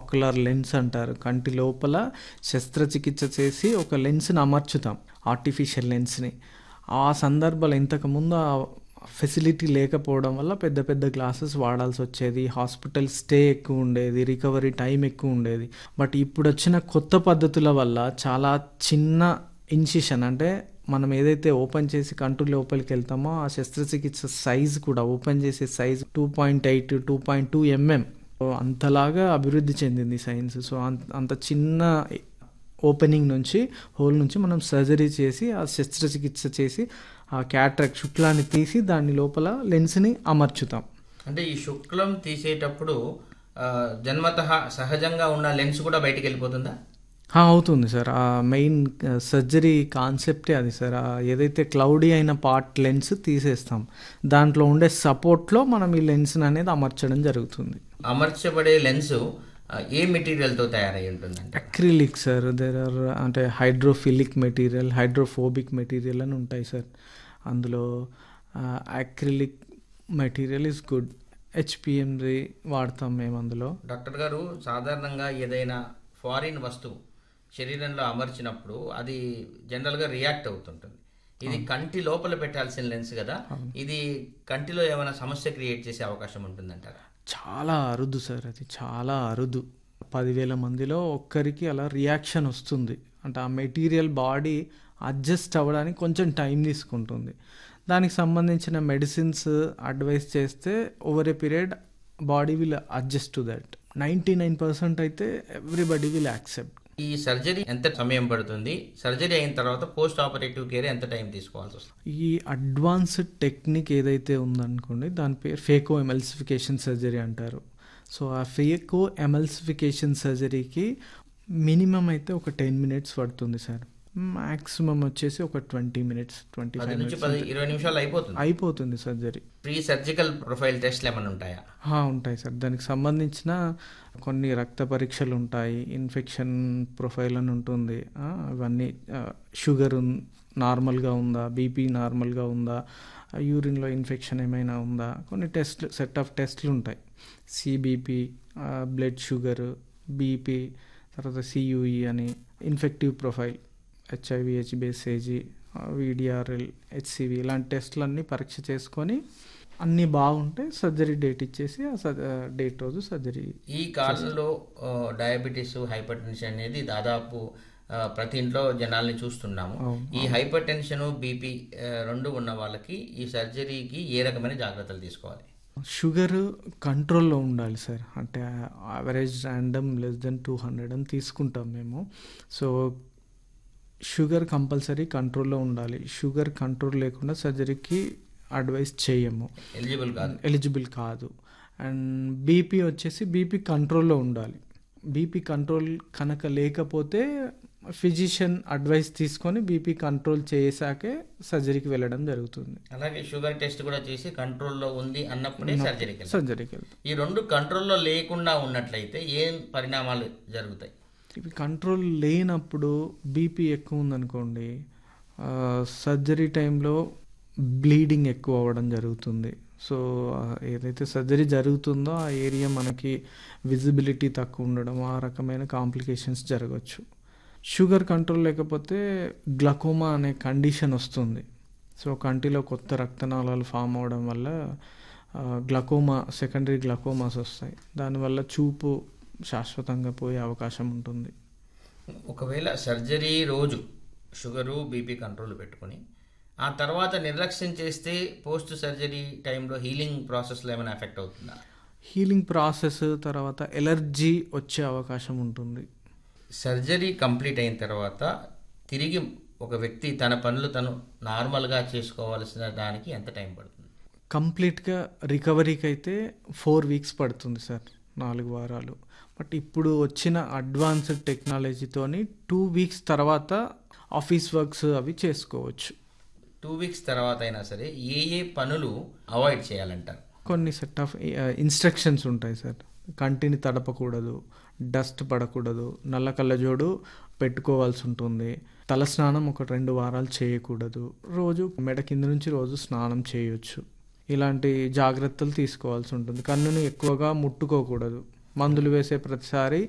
ఆకులర్ lens అంటారు కంటి లోపల శస్త్రచికిత్స చేసి ఒక లెన్స్ని అమర్చుతాం ఆర్టిఫిషియల్ లెన్స్ని ఆ సందర్భాలు ఇంతకుముందు ఆ ఫెసిలిటీ లేకపోవడం వల్ల పెద్ద పెద్ద గ్లాసెస్ వాడాల్సి వచ్చేది హాస్పిటల్ స్టే ఎక్కువ ఉండేది రికవరీ టైం ఎక్కువ ఉండేది బట్ ఇప్పుడు వచ్చిన కొత్త పద్ధతుల వల్ల చాలా చిన్న ఇన్సిషన్ అంటే మనం ఏదైతే ఓపెన్ చేసి కంటు లోపలికి వెళ్తామో ఆ శస్త్రచికిత్స సైజ్ కూడా ఓపెన్ చేసే size two point eight two point two mm అంతలాగా అభివృద్ధి చెందింది సైన్స్ సో అంత అంత చిన్న ఓపెనింగ్ నుంచి హోల్ నుంచి మనం సర్జరీ చేసి ఆ శస్త్రచికిత్స చేసి ఆ క్యాట్రాక్ శుక్లాన్ని తీసి దాని లోపల లెన్స్ని అమర్చుతాం అంటే ఈ శుక్లం తీసేటప్పుడు ఆ, జన్మతః సహజంగా ఉన్న లెన్స్ కూడా బయటికి వెళ్ళిపోతుందా ఆ, అవుతుంది సార్ ఆ మెయిన్ సర్జరీ కాన్సెప్టే అది సార్ ఆ ఏదైతే క్లౌడీ అయిన పార్ట్ లెన్స్ తీసేస్తాం దాంట్లో ఉండే సపోర్ట్లో మనం ఈ లెన్స్ అనేది అమర్చడం జరుగుతుంది అమర్చబడే లెన్స్ ఏ మెటీరియల్తో తయారై ఉంటుందంటే అక్రిలిక్ సార్ దేర్ ఆర్ అంటే హైడ్రోఫిలిక్ మెటీరియల్ హైడ్రోఫోబిక్ మెటీరియల్ అని ఉంటాయి సార్ అందులో అక్రిలిక్ మెటీరియల్ ఇస్ గుడ్ హెచ్పిఎంది వాడతాం మేము అందులో డాక్టర్ గారు సాధారణంగా ఏదైనా ఫారిన్ వస్తువు శరీరంలో అమర్చినప్పుడు అది జనరల్గా రియాక్ట్ అవుతుంటుంది ఇది కంటి లోపల పెట్టాల్సిన లెన్స్ కదా ఇది కంటిలో ఏమైనా సమస్య క్రియేట్ చేసే అవకాశం ఉంటుందంటారా చాలా అరుదు సార్ అది చాలా అరుదు పదివేల మందిలో ఒక్కరికి అలా రియాక్షన్ వస్తుంది అంటే ఆ మెటీరియల్ బాడీ అడ్జస్ట్ అవ్వడానికి కొంచెం టైం తీసుకుంటుంది దానికి సంబంధించిన మెడిసిన్స్ అడ్వైస్ చేస్తే over a period body will adjust to that ninety nine percent అయితే ఎవ్రీబడి విల్ యాక్సెప్ట్ ఈ సర్జరీ ఎంత సమయం పడుతుంది సర్జరీ అయిన తర్వాత పోస్ట్ ఆపరేటివ్ కేర్ ఎంత టైం తీసుకోవాల్సి వస్తుంది ఈ అడ్వాన్స్డ్ టెక్నిక్ ఏదైతే ఉందనుకోండి దాని పేరు ఫేకో ఎమల్సిఫికేషన్ సర్జరీ అంటారు సో ఆ ఫేకో ఎమల్సిఫికేషన్ సర్జరీకి మినిమం అయితే ఒక టెన్ మినిట్స్ పడుతుంది సార్ మ్యాక్సిమం వచ్చేసి ఒక ట్వంటీ మినిట్స్ ట్వంటీ పది ఫైవ్ నుంచి మినిట్స్ పది ఇరవై నిమిషాలు అయిపోతుంది అయిపోతుంది సర్జరీ ప్రీ సర్జికల్ ప్రొఫైల్ టెస్ట్లు ఏమైనా ఉంటాయా ఆ, ఉంటాయి సార్ దానికి సంబంధించిన కొన్ని రక్త పరీక్షలు ఉంటాయి ఇన్ఫెక్షన్ ప్రొఫైల్ అని ఉంటుంది ఆ, అవన్నీ షుగర్ నార్మల్గా ఉందా బీపీ నార్మల్గా ఉందా యూరిన్లో ఇన్ఫెక్షన్ ఏమైనా ఉందా కొన్ని టెస్ట్లు సెట్ ఆఫ్ టెస్ట్లు ఉంటాయి సిబిపి బ్లడ్ షుగర్ బీపీ తర్వాత సియుఈ అని ఇన్ఫెక్టివ్ ప్రొఫైల్ హెచ్ఐవి హెచ్బిఎస్ఏజీ విడిఆర్ఎల్ హెచ్సివి ఇలాంటి టెస్టులన్నీ పరీక్ష చేసుకొని అన్నీ బాగుంటే సర్జరీ డేట్ ఇచ్చేసి ఆ సర్ డేట్ రోజు సర్జరీ ఈ కాలంలో ఆ, డయాబెటీస్ హైపర్ టెన్షన్ అనేది దాదాపు ఆ, ప్రతి ఇంట్లో జనాల్ని చూస్తున్నాము అవును, ఈ హైపర్ టెన్షన్ బీపీ రెండు ఉన్న వాళ్ళకి ఈ సర్జరీకి ఏ రకమైన జాగ్రత్తలు తీసుకోవాలి షుగర్ కంట్రోల్లో ఉండాలి సార్ అంటే average random less than two hundred అని తీసుకుంటాం మేము సో షుగర్ కంపల్సరీ కంట్రోల్లో ఉండాలి షుగర్ కంట్రోల్ లేకుండా సర్జరీకి అడ్వైస్ చేయము ఎలిజిబుల్ కాదు ఎలిజిబుల్ కాదు అండ్ బీపీ వచ్చేసి బీపీ కంట్రోల్లో ఉండాలి బీపీ కంట్రోల్ కనుక లేకపోతే ఫిజిషియన్ అడ్వైస్ తీసుకొని బీపీ కంట్రోల్ చేసాకే సర్జరీకి వెళ్ళడం జరుగుతుంది అలాగే షుగర్ టెస్ట్ కూడా చేసి కంట్రోల్లో ఉంది అన్నప్పుడే సర్జరీకి వెళ్ళాలి. సర్జరీకి వెళ్తాం ఈ రెండు కంట్రోల్లో లేకుండా ఉన్నట్లయితే ఏం పరిణామాలు జరుగుతాయి ఇవి కంట్రోల్ లేనప్పుడు బీపీ ఎక్కువ ఉందనుకోండి ఆ, సర్జరీ టైంలో బ్లీడింగ్ ఎక్కువ అవ్వడం జరుగుతుంది సో ఆ, ఏదైతే సర్జరీ జరుగుతుందో ఆ ఏరియా మనకి విజిబిలిటీ తక్కువ ఉండడం ఆ రకమైన కాంప్లికేషన్స్ జరగవచ్చు షుగర్ కంట్రోల్ లేకపోతే గ్లకోమా అనే కండిషన్ వస్తుంది సో కంటిలో కొత్త రక్తనాళాలు ఫామ్ అవడం వల్ల ఆ, గ్లకోమా సెకండరీ గ్లకోమాస్ వస్తాయి దానివల్ల చూపు శాశ్వతంగా పోయే అవకాశం ఉంటుంది ఒకవేళ సర్జరీ రోజు షుగరు బీపీ కంట్రోల్ పెట్టుకొని ఆ తర్వాత నిర్లక్ష్యం చేస్తే పోస్ట్ సర్జరీ టైంలో హీలింగ్ ప్రాసెస్లో ఏమైనా ఎఫెక్ట్ అవుతుందా హీలింగ్ ప్రాసెస్ తర్వాత ఎలర్జీ వచ్చే అవకాశం ఉంటుంది సర్జరీ కంప్లీట్ అయిన తర్వాత తిరిగి ఒక వ్యక్తి తన పనులు తను నార్మల్గా చేసుకోవాల్సిన దానికి ఎంత టైం పడుతుంది కంప్లీట్గా రికవరీకి అయితే ఫోర్ వీక్స్ పడుతుంది సార్ నాలుగు వారాలు బట్ ఇప్పుడు వచ్చిన అడ్వాన్స్డ్ టెక్నాలజీతోని టూ వీక్స్ తర్వాత ఆఫీస్ వర్క్స్ అవి చేసుకోవచ్చు టూ వీక్స్ తర్వాత అయినా సరే ఏ ఏ పనులు అవాయిడ్ చేయాలంటారు కొన్ని సెట్ ఆఫ్ ఇన్స్ట్రక్షన్స్ ఉంటాయి సార్ కంటిని తడపకూడదు డస్ట్ పడకూడదు నల్ల కళ్ళజోడు పెట్టుకోవాల్సి ఉంటుంది తల స్నానం ఒక రెండు వారాలు చేయకూడదు రోజు మెడ కింద నుంచి రోజు స్నానం చేయొచ్చు ఇలాంటి జాగ్రత్తలు తీసుకోవాల్సి ఉంటుంది కన్నుని ఎక్కువగా ముట్టుకోకూడదు మందులు వేసే ప్రతిసారి